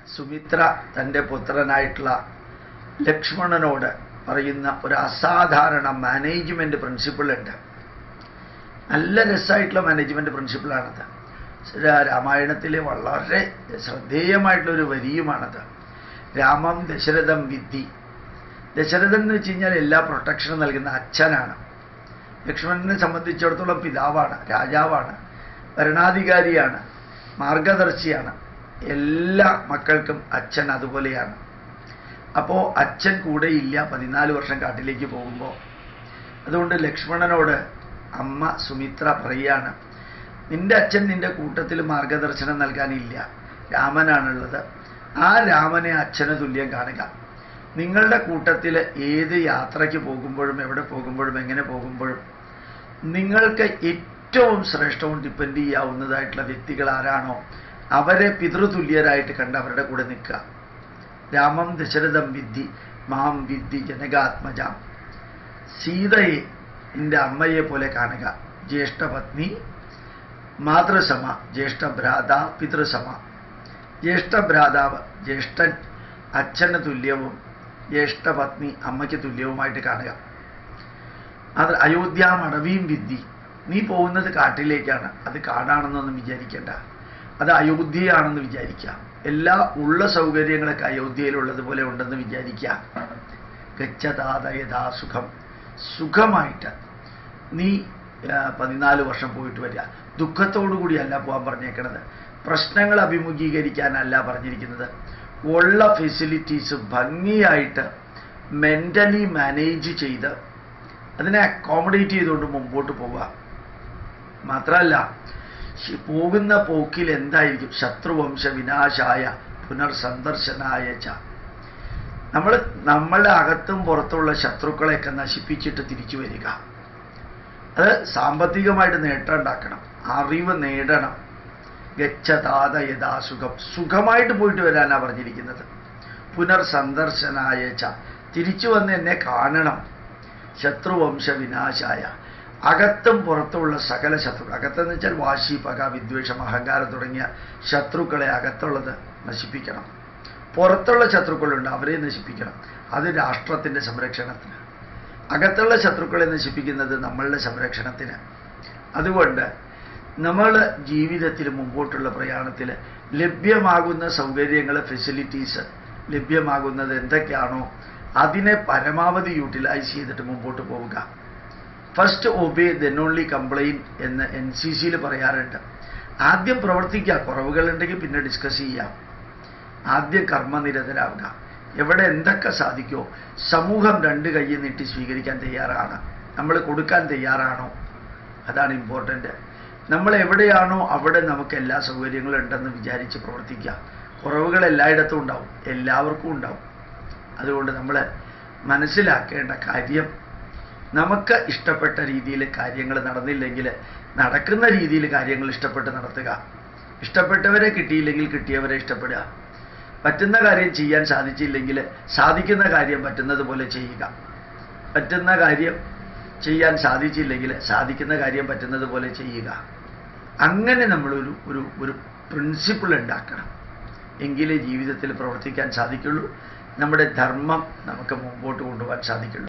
സുമിത്ര തൻ്റെ പുത്രനായിട്ടുള്ള ലക്ഷ്മണനോട് പറയുന്ന ഒരു അസാധാരണ മാനേജ്മെൻറ്റ് പ്രിൻസിപ്പിളുണ്ട് നല്ല രസമായിട്ടുള്ള മാനേജ്മെൻറ്റ് പ്രിൻസിപ്പിളാണത് രാമായണത്തിലെ വളരെ ശ്രദ്ധേയമായിട്ടുള്ളൊരു വരിയുമാണത് രാമം ദശരഥം വിദ്ധി ദശരഥൻ എന്ന് വെച്ച് കഴിഞ്ഞാൽ എല്ലാ പ്രൊട്ടക്ഷനും നൽകുന്ന അച്ഛനാണ് ലക്ഷ്മണനെ സംബന്ധിച്ചിടത്തോളം പിതാവാണ് രാജാവാണ് ഭരണാധികാരിയാണ് മാർഗദർശിയാണ് എല്ലാ മക്കൾക്കും അച്ഛൻ അതുപോലെയാണ് അപ്പോൾ അച്ഛൻ കൂടെയില്ല പതിനാല് വർഷം കാട്ടിലേക്ക് പോകുമ്പോൾ അതുകൊണ്ട് ലക്ഷ്മണനോട് അമ്മ സുമിത്ര പറയാണ് നിന്റെ അച്ഛൻ നിന്റെ കൂട്ടത്തിൽ മാർഗദർശനം നൽകാനില്ല രാമനാണുള്ളത് ആ രാമനെ അച്ഛന് തുല്യം കാണുക നിങ്ങളുടെ കൂട്ടത്തിൽ ഏത് യാത്രയ്ക്ക് പോകുമ്പോഴും എവിടെ പോകുമ്പോഴും എങ്ങനെ പോകുമ്പോഴും നിങ്ങൾക്ക് ഏറ്റവും ശ്രേഷ്ഠവും ഡിപ്പെൻഡ് ചെയ്യാവുന്നതായിട്ടുള്ള വ്യക്തികൾ ആരാണോ അവരെ പിതൃതുല്യരായിട്ട് കണ്ട് അവരുടെ കൂടെ നിൽക്കുക രാമം ദശരഥം വിദ്ധി മാം വിദ്ധി ജനകാത്മജാം സീതയെ എൻ്റെ അമ്മയെ പോലെ കാണുക ജ്യേഷ്ഠപത്നി മാതൃസമ ജ്യേഷ്ഠഭ്രാത പിതൃസമ ജ്യേഷ്ഠഭ്രാതാവ് ജ്യേഷ്ഠൻ അച്ഛന് തുല്യവും ജ്യേഷ്ഠപത്നി അമ്മയ്ക്ക് തുല്യവുമായിട്ട് കാണുക അത് അയോധ്യാമടവിയും വിദ്ധി നീ പോകുന്നത് കാട്ടിലേക്കാണ് അത് കാടാണെന്നൊന്നും വിചാരിക്കേണ്ട അത് അയോധ്യയാണെന്ന് വിചാരിക്കാം എല്ലാ ഉള്ള സൗകര്യങ്ങളൊക്കെ അയോധ്യയിലുള്ളതുപോലെ ഉണ്ടെന്ന് വിചാരിക്കാം ഗച്ഛതാത യഥാ സുഖം സുഖമായിട്ട് നീ പതിനാല് വർഷം പോയിട്ട് വരിക ദുഃഖത്തോടു കൂടിയല്ല പോകാൻ പറഞ്ഞേക്കണത് പ്രശ്നങ്ങൾ അഭിമുഖീകരിക്കാനല്ല പറഞ്ഞിരിക്കുന്നത് ഉള്ള ഫെസിലിറ്റീസ് ഭംഗിയായിട്ട് മെൻ്റലി മാനേജ് ചെയ്ത് അതിനെ അക്കോമഡേറ്റ് ചെയ്തുകൊണ്ട് മുമ്പോട്ട് പോവുക മാത്രമല്ല പോകുന്ന പോക്കിൽ എന്തായിരിക്കും ശത്രുവംശ വിനാശായ പുനർസന്ദർശനായ ച നമ്മൾ നമ്മളുടെ അകത്തും പുറത്തുള്ള ശത്രുക്കളെയൊക്കെ നശിപ്പിച്ചിട്ട് തിരിച്ചു വരിക അത് സാമ്പത്തികമായിട്ട് നേട്ടം ഉണ്ടാക്കണം അറിവ് നേടണം ഗച്ഛതാത യഥാ സുഖം സുഖമായിട്ട് പോയിട്ട് വരാനാണ് പറഞ്ഞിരിക്കുന്നത് പുനർസന്ദർശനായ ച തിരിച്ചു വന്ന് എന്നെ കാണണം ശത്രുവംശ വിനാശായ അകത്തും പുറത്തുമുള്ള സകല ശത്രുക്കൾ അകത്തെന്ന് വെച്ചാൽ വാശി പക വിദ്വേഷം അഹങ്കാരം തുടങ്ങിയ ശത്രുക്കളെ അകത്തുള്ളത് നശിപ്പിക്കണം പുറത്തുള്ള ശത്രുക്കളുണ്ട് അവരെ നശിപ്പിക്കണം അത് രാഷ്ട്രത്തിൻ്റെ സംരക്ഷണത്തിന് അകത്തുള്ള ശത്രുക്കളെ നശിപ്പിക്കുന്നത് നമ്മളുടെ സംരക്ഷണത്തിന് അതുകൊണ്ട് നമ്മൾ ജീവിതത്തിൽ മുമ്പോട്ടുള്ള പ്രയാണത്തിൽ ലഭ്യമാകുന്ന സൗകര്യങ്ങൾ ഫെസിലിറ്റീസ് ലഭ്യമാകുന്നത് എന്തൊക്കെയാണോ അതിനെ പരമാവധി യൂട്ടിലൈസ് ചെയ്തിട്ട് മുമ്പോട്ട് പോവുക first obey then only complain എന്ന് എൻ സി സിയിൽ പറയാറുണ്ട് ആദ്യം പ്രവർത്തിക്കുക കുറവുകളുണ്ടെങ്കിൽ പിന്നെ ഡിസ്കസ് ചെയ്യാം ആദ്യം കർമ്മനിരതരാവുക എവിടെ എന്തൊക്കെ സാധിക്കുമോ സമൂഹം രണ്ട് കൈയിൽ നീട്ടി സ്വീകരിക്കാൻ തയ്യാറാണ് നമ്മൾ കൊടുക്കാൻ തയ്യാറാണോ അതാണ് ഇമ്പോർട്ടൻ്റ് നമ്മൾ എവിടെയാണോ അവിടെ നമുക്ക് എല്ലാ സൗകര്യങ്ങളും ഉണ്ടെന്ന് വിചാരിച്ച് പ്രവർത്തിക്കുക കുറവുകൾ എല്ലായിടത്തും ഉണ്ടാവും എല്ലാവർക്കും ഉണ്ടാവും അതുകൊണ്ട് നമ്മൾ മനസ്സിലാക്കേണ്ട കാര്യം നമുക്ക് ഇഷ്ടപ്പെട്ട രീതിയിൽ കാര്യങ്ങൾ നടന്നില്ലെങ്കിൽ നടക്കുന്ന രീതിയിൽ കാര്യങ്ങൾ ഇഷ്ടപ്പെട്ട് നടത്തുക ഇഷ്ടപ്പെട്ടവരെ കിട്ടിയില്ലെങ്കിൽ കിട്ടിയവരെ ഇഷ്ടപ്പെടുക പറ്റുന്ന കാര്യം ചെയ്യാൻ സാധിച്ചില്ലെങ്കിൽ സാധിക്കുന്ന കാര്യം പറ്റുന്നത് പോലെ ചെയ്യുക പറ്റുന്ന കാര്യം ചെയ്യാൻ സാധിച്ചില്ലെങ്കിൽ സാധിക്കുന്ന കാര്യം പറ്റുന്നത് പോലെ ചെയ്യുക അങ്ങനെ നമ്മളൊരു ഒരു ഒരു പ്രിൻസിപ്പിൾ ഉണ്ടാക്കണം എങ്കിലേ ജീവിതത്തിൽ പ്രവർത്തിക്കാൻ സാധിക്കുള്ളൂ നമ്മുടെ ധർമ്മം നമുക്ക് മുമ്പോട്ട് കൊണ്ടുപോകാൻ സാധിക്കുള്ളൂ